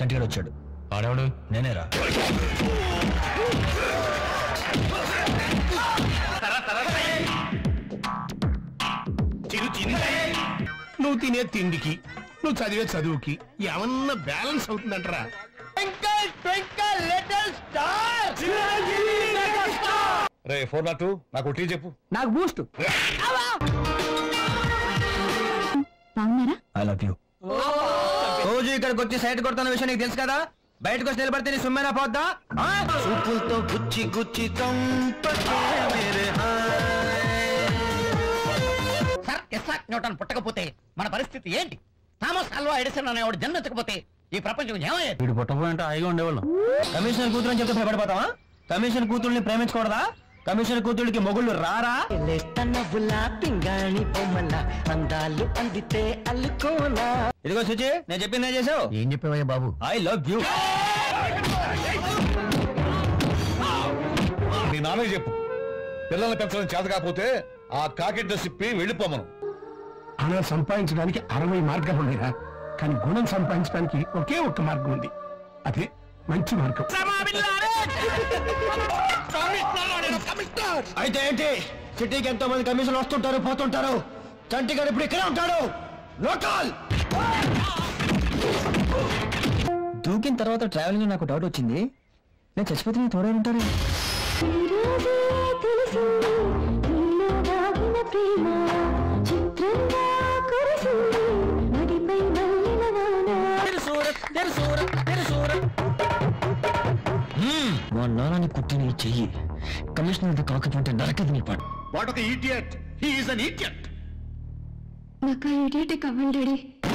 చంటిగాడు వచ్చాడు ఆడేవాడు నేనేరా నువ్వు తినే తిండికి నువ్వు చదివే చదువుకి ఏమన్నా బ్యాలెన్స్ అవుతుందంటరా రే ఫోర్ నాట్ టూ నాకు టీ చెప్పు నాకు బూస్ట్ బాగున్నారా ఐ లవ్ యూ రోజు ఇక్కడికి వచ్చి సైట్ కొడుతున్న విషయం నీకు తెలుసు కదా బయటకు వచ్చి నిలబడితే నీ సుమ్మేనా పోద్దా చూపులతో గుచ్చి గుచ్చి సార్ ఇస్సాక్ న్యూటన్ పుట్టకపోతే మన పరిస్థితి ఏంటి థామస్ అల్వా ఎడిసన్ అనేవాడు జన్మెత్తకపోతే ఈ ప్రపంచం ఏమయ్యేది వీడు పుట్టపోయింటే హాయిగా ఉండేవాళ్ళం కమిషనర్ కూతురు అని చెప్తే భయపడిపోతావా కమిషనర్ కూతుర్ని ప్రేమించకూడదా కమిషనర్ కూతుళ్ళకి మొగుళ్ళు రారా ఇదిగో సుచి నేను చెప్పింది ఏం చేసావు ఏం చెప్పావయ్యా బాబు ఐ లవ్ యూ నీ నాన్నకి చెప్పు పిల్లల్ని పెంచడం చేత కాకపోతే ఆ కాకిడ్డ సిప్పి వెళ్ళిపోమను అలా సంపాదించడానికి అరవై మార్గాలు ఉన్నాయిరా కానీ గుణం సంపాదించడానికి ఒకే ఒక్క మార్గం ఉంది అదే మంచి మార్గం అయితే ఏంటి సిటీకి ఎంతో మంది కమిషన్ వస్తుంటారు పోతుంటారు చంటి గారు ఇప్పుడు ఇక్కడే ఉంటాడు లోకల్ దూకిన తర్వాత ట్రావెలింగ్ నాకు డౌట్ వచ్చింది నేను చచ్చిపోతే నీ తోడే ఉంటారు ఈరోజే తెలిసింది నీలో దాగిన ప్రేమ చిత్రంగా కురిసింది నడిపై మల్లిన వాన మా నాన్నని కుట్టిన ఈ చెయ్యి కమిషనర్ కాకపోతే నరకది నీ పాటు వాట్ ఒక ఈటియట్ హీఈస్ అన్ ఈటియట్ నాకు ఆ ఇడియట్ కావాలి డాడీ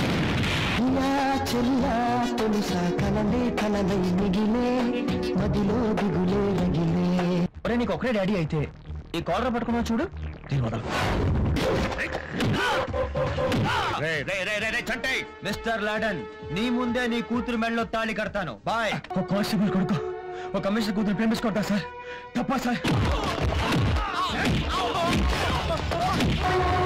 ఒరే నీకు ఒక్కడే డాడీ అయితే ఈ కాలర్ పట్టుకున్నా చూడు దీని వదలు రే రే రే రే రే చంటై మిస్టర్ లాడన్ నీ ముందే నీ కూతురు మెడలో తాళి కడతాను బాయ్ ఒక కానిస్టేబుల్ కొడుకు ఒక కమిషనర్ కూతురు ప్రేమించుకుంటా సార్ తప్ప సార్